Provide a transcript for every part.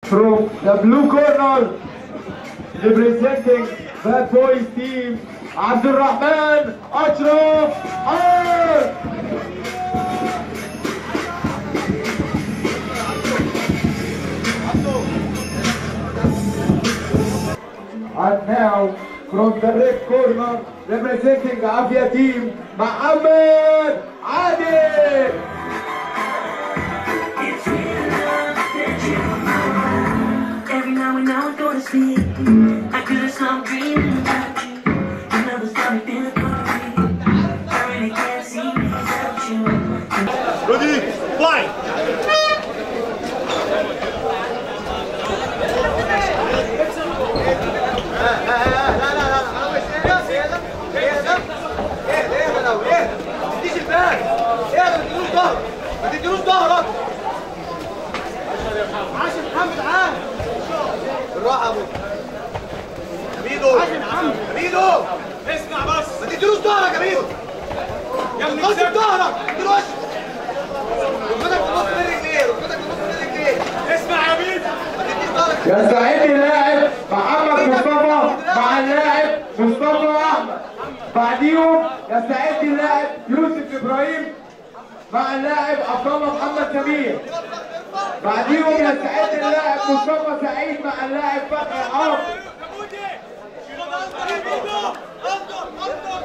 From the blue corner, representing Bad Boys team, عبد الرحمن أشرف حار And now, from the red corner, representing Afia team, Muhammad Adil. Every now and now I go to sleep. I couldn't stop dreaming about you. You never stop me feeling good. I really can't see me without you. Ready, fly! ما تديلوش ظهرك عاشر محمد عام بالراحه يا ابو ميدو ميدو اسمع بس ما تديلوش ظهرك يا ميدو يا ابني خش كسبت. بظهرك اديله وش ركبتك في نص رجليه ركبتك في نص رجليه اسمع يا بيت ما تديش ظهرك يستعد اللاعب محمد مصطفى مع اللاعب مصطفى احمد بعديهم يستعد اللاعب يوسف ابراهيم مع اللاعب عبد الله محمد سمير بعديهم يستعد اللاعب مصطفى سعيد مع اللاعب فتحي عاصم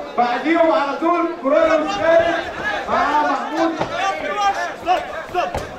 بعديهم على طول كرولوس خالد مع محمود ستوب ستوب